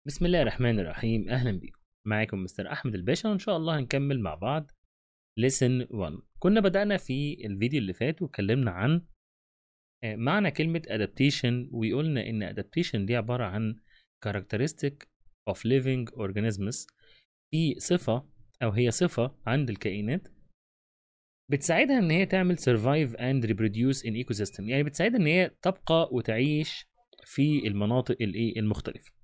بسم الله الرحمن الرحيم اهلا بيكم معاكم مستر احمد الباشا وان شاء الله هنكمل مع بعض lesson 1 كنا بدأنا في الفيديو اللي فات واتكلمنا عن آه، معنى كلمة adaptation وقلنا ان adaptation دي عبارة عن characteristic of living organisms في صفة او هي صفة عند الكائنات بتساعدها ان هي تعمل survive and reproduce in ecosystem يعني بتساعدها ان هي تبقى وتعيش في المناطق الايه المختلفة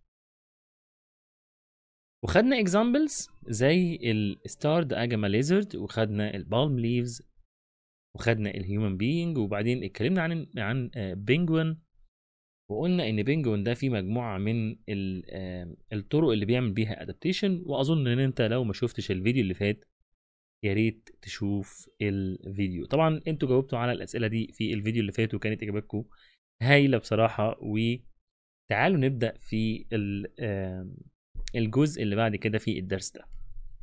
وخدنا examples زي الستارد اجاما ليزرد وخدنا البالم ليفز وخدنا الهيومن بينج وبعدين اتكلمنا عن عن بينجوين وقلنا ان بينجوين ده فيه مجموعه من ال- آه، الطرق اللي بيعمل بيها ادابتيشن واظن ان انت لو ما شفتش الفيديو اللي فات يا ريت تشوف الفيديو طبعا انتوا جاوبتوا على الاسئله دي في الفيديو اللي فات وكانت اجاباتكم هايله بصراحه وتعالوا نبدا في ال- آم، الجزء اللي بعد كده في الدرس ده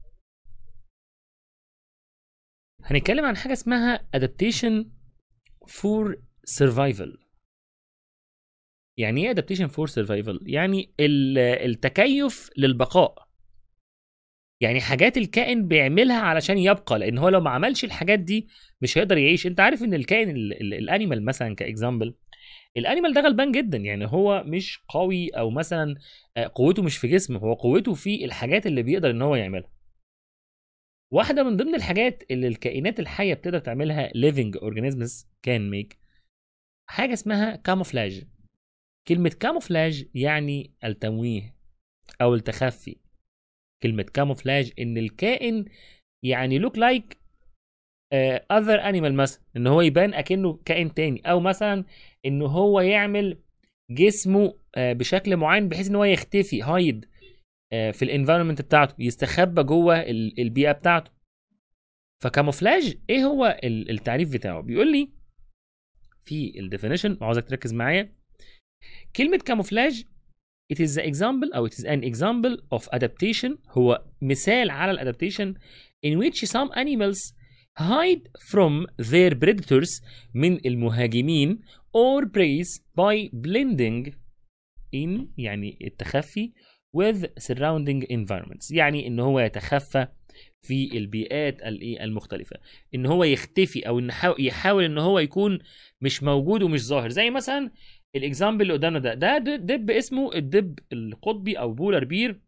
هنتكلم عن حاجة اسمها adaptation for survival يعني ايه adaptation for survival يعني ال- التكيف للبقاء يعني حاجات الكائن بيعملها علشان يبقى لان هو لو ما عملش الحاجات دي مش هيقدر يعيش انت عارف ان الكائن ال- ال- الانيمال مثلا كاكزامبل الانيمال ده غلبان جدا يعني هو مش قوي او مثلا آه، قوته مش في جسمه هو قوته في الحاجات اللي بيقدر ان هو يعملها واحده من ضمن الحاجات اللي الكائنات الحيه بتقدر تعملها living organisms can make حاجه اسمها كاموفلاج كلمه كاموفلاج يعني التمويه او التخفي كلمه كاموفلاج ان الكائن يعني look like uh, other animal مثلا ان هو يبان اكنه كائن تاني او مثلا ان هو يعمل جسمه آه، بشكل معين بحيث ان هو يختفي هايد في الانفايرمنت بتاعته يستخبى جوه ال- البيئه بتاعته فكاموفلاج ايه هو ال- التعريف بتاعه بيقول لي في الديفينيشن عاوزك تركز معايا كلمه كاموفلاج it is the example او it is an example of adaptation هو مثال على الادابتيشن in which some animals hide from their predators من المهاجمين or preys by blending in يعني التخفي with surrounding environments يعني ان هو يتخفى في البيئات الإيه المختلفة ان هو يختفي او ان حاو- يحاول ان هو يكون مش موجود ومش ظاهر زي مثلا الاكزامبل اللي قدامنا ده ده د- دب اسمه الدب القطبي او بولار بير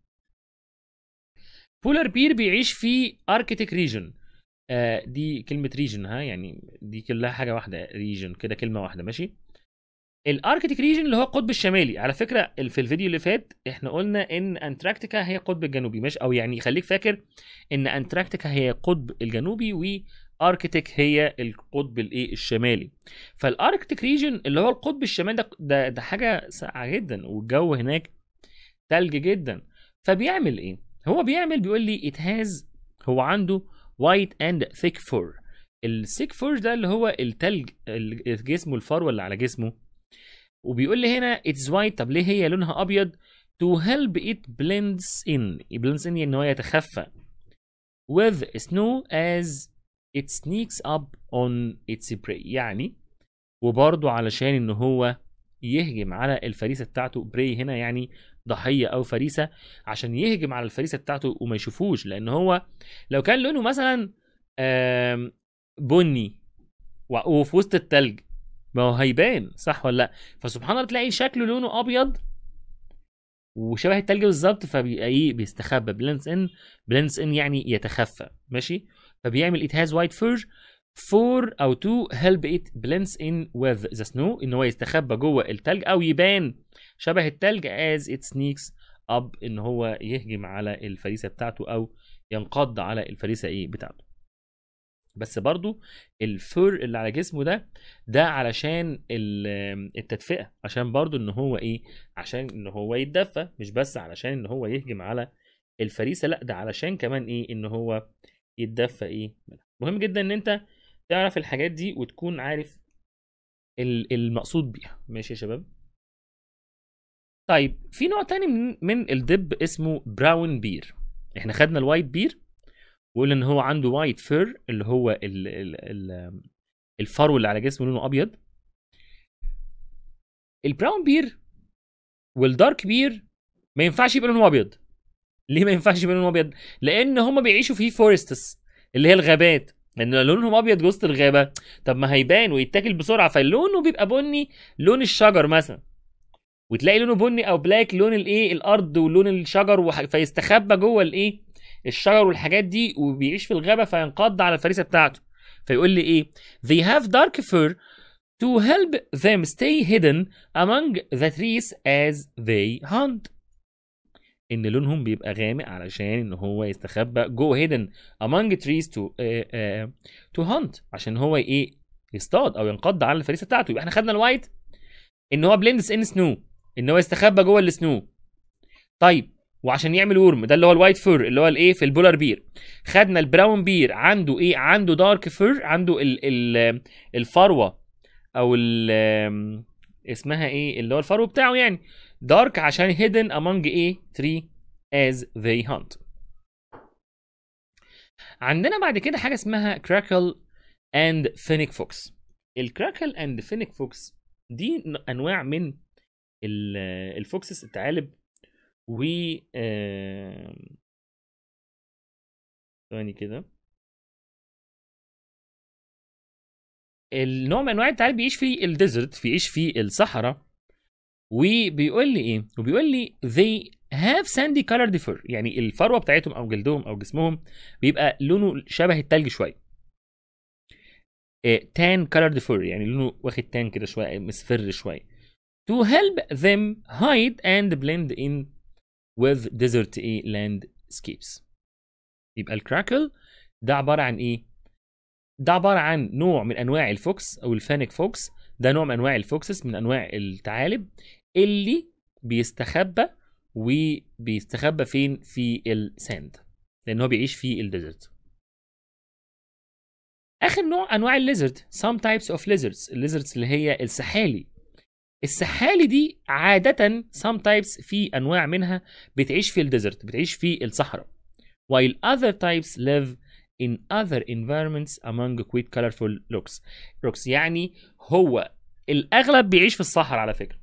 بولار بير بيعيش في اركتيك ريجن آه دي كلمة ريجن ها يعني دي كلها حاجة واحدة ريجن كده كلمة واحدة ماشي الاركتيك ريجن اللي هو القطب الشمالي على فكره ال- في الفيديو اللي فات احنا قلنا ان انتراكتيكا هي القطب الجنوبي ماشي او يعني خليك فاكر ان انتراكتيكا هي القطب الجنوبي واركتيك هي القطب الايه الشمالي فالاركتيك ريجن اللي هو القطب الشمالي ده ده, ده حاجه ساقعه جدا والجو هناك تلج جدا فبيعمل ايه هو بيعمل بيقول لي it has هو عنده white and thick fur الثيك فور ده اللي هو التلج ال- جسمه الفروه اللي على جسمه وبيقول لي هنا اتس وايت طب ليه هي لونها ابيض to help it blends in blends in يعني ان هو يتخفى with snow as it sneaks up on its prey يعني وبرضه علشان ان هو يهجم على الفريسه بتاعته بري هنا يعني ضحيه او فريسه عشان يهجم على الفريسه بتاعته وما يشوفوش لان هو لو كان لونه مثلا آم، بني و- وفي وسط التلج ما هو هيبان صح ولا لا فسبحان الله تلاقي شكله لونه ابيض وشبه التلج بالظبط فبيبقى ايه بيستخبى بلينس ان بلينس ان يعني يتخفى ماشي فبيعمل it has white fur for او to help it blends in with the snow ان هو يستخبى جوه التلج او يبان شبه التلج as it sneaks up ان هو يهجم على الفريسه بتاعته او ينقض على الفريسه ايه بتاعته بس برضو الفر اللي على جسمه ده ده علشان ال- التدفئه عشان برضو ان هو ايه عشان ان هو يتدفى مش بس علشان ان هو يهجم على الفريسه لا ده علشان كمان ايه ان هو يتدفى ايه منها. مهم جدا ان انت تعرف الحاجات دي وتكون عارف ال- المقصود بيها ماشي يا شباب طيب في نوع تاني من, من الدب اسمه براون بير احنا خدنا الوايت بير وقلنا ان هو عنده وايت فير اللي هو ال ال ال الفرو اللي على جسمه لونه ابيض البراون بير والدارك بير ما ينفعش يبقى لونه ابيض ليه ما ينفعش يبقى لونه ابيض لان هم بيعيشوا في فورستس اللي هي الغابات لان لونهم ابيض وسط الغابه طب ما هيبان ويتاكل بسرعه فلونه بيبقى بني لون الشجر مثلا وتلاقي لونه بني او بلاك لون الايه الارض ولون الشجر وح... فيستخبى جوه الايه الشجر والحاجات دي وبيعيش في الغابه فينقض على الفريسه بتاعته فيقول لي ايه they have dark fur to help them stay hidden among the trees as they hunt ان لونهم بيبقى غامق علشان ان هو يستخبى جوه hidden among trees to uh, uh, to hunt عشان هو ايه يصطاد او ينقض على الفريسه بتاعته يبقى احنا خدنا الوايت ان هو بليندز ان سنو ان هو يستخبى جوه السنو طيب وعشان يعمل ورم ده اللي هو الوايت فور اللي هو الايه في البولار بير خدنا البراون بير عنده ايه عنده دارك فور عنده ال ال الفروه او ال اسمها ايه اللي هو الفرو بتاعه يعني دارك عشان hidden among ايه tree as they hunt عندنا بعد كده حاجه اسمها crackle and fennec fox الكراكل and fennec fox دي انواع من الفوكسس الثعالب و ثواني كده النوع من انواع الثعالب بيعيش في الديزرت بيعيش في الصحراء وبيقول لي ايه وبيقول لي they have sandy colored fur يعني الفروه بتاعتهم او جلدهم او جسمهم بيبقى لونه شبه التلج شويه تان colored fur يعني لونه واخد تان كده شويه مصفر شويه to help them hide and blend in with desert ايه landscapes يبقى الكراكل ده عباره عن ايه ده عباره عن نوع من انواع الفوكس او الفانيك فوكس ده نوع من انواع الفوكسس من انواع الثعالب اللي بيستخبى وبيستخبى فين في الساند لان هو بيعيش في الديزرت اخر نوع انواع الليزرد some types of lizards الليزردز اللي هي السحالي السحالي دي عادة sometimes في أنواع منها بتعيش في الديزرت بتعيش في الصحراء while other types live in other environments among quite colorful rocks rocks يعني هو الأغلب بيعيش في الصحراء على فكرة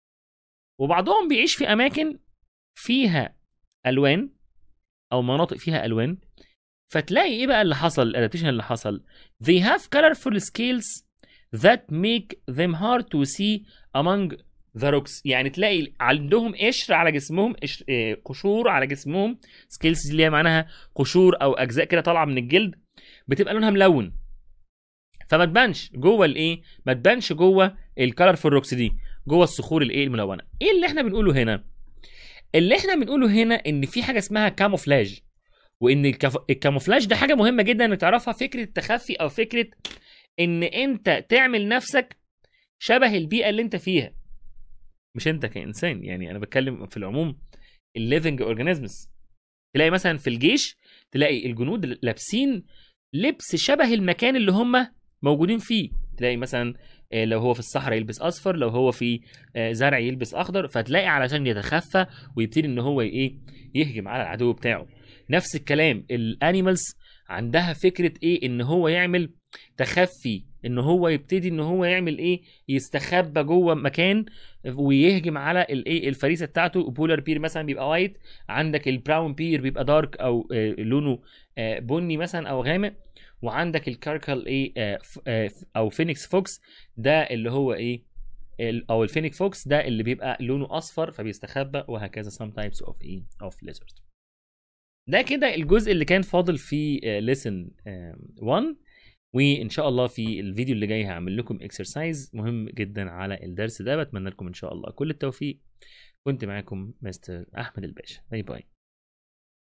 وبعضهم بيعيش في أماكن فيها ألوان أو مناطق فيها ألوان فتلاقي إيه بقى اللي حصل الأدابتيشن اللي حصل they have colorful scales that make them hard to see among the rocks يعني تلاقي عندهم قشر على جسمهم قشر آه، قشور على جسمهم سكيلز اللي هي معناها قشور او اجزاء كده طالعه من الجلد بتبقى لونها ملون فما تبانش جوه الايه ما تبانش جوه الكالرفول روكس دي جوه الصخور الايه الملونه ايه اللي احنا بنقوله هنا اللي احنا بنقوله هنا ان في حاجه اسمها كاموفلاج وان الكف... الكاموفلاج ده حاجه مهمه جدا انك تعرفها فكره التخفي او فكره ان انت تعمل نفسك شبه البيئه اللي انت فيها مش انت كانسان يعني انا بتكلم في العموم الليفنج اورجانيزمز تلاقي مثلا في الجيش تلاقي الجنود لابسين لبس شبه المكان اللي هم موجودين فيه تلاقي مثلا آه، لو هو في الصحراء يلبس اصفر لو هو في آه، زرع يلبس اخضر فتلاقي علشان يتخفى ويبتدي ان هو ايه يهجم على العدو بتاعه نفس الكلام الانيمالز عندها فكره ايه ان هو يعمل تخفي ان هو يبتدي ان هو يعمل ايه يستخبى جوه مكان ويهجم على الايه الفريسه بتاعته بولار بير مثلا بيبقى وايت عندك البراون بير بيبقى دارك او آه، لونه آه، بني مثلا او غامق وعندك الكاركل ايه آه، ف- آه، ف- او فينيكس فوكس ده اللي هو ايه ال- او الفينيك فوكس ده اللي بيبقى لونه اصفر فبيستخبى وهكذا some types of ايه of lizard ده كده الجزء اللي كان فاضل في ليسن 1 وان شاء الله في الفيديو اللي جاي هعمل لكم اكسرسايز مهم جدا على الدرس ده بتمنى لكم ان شاء الله كل التوفيق كنت معاكم مستر احمد الباشا باي باي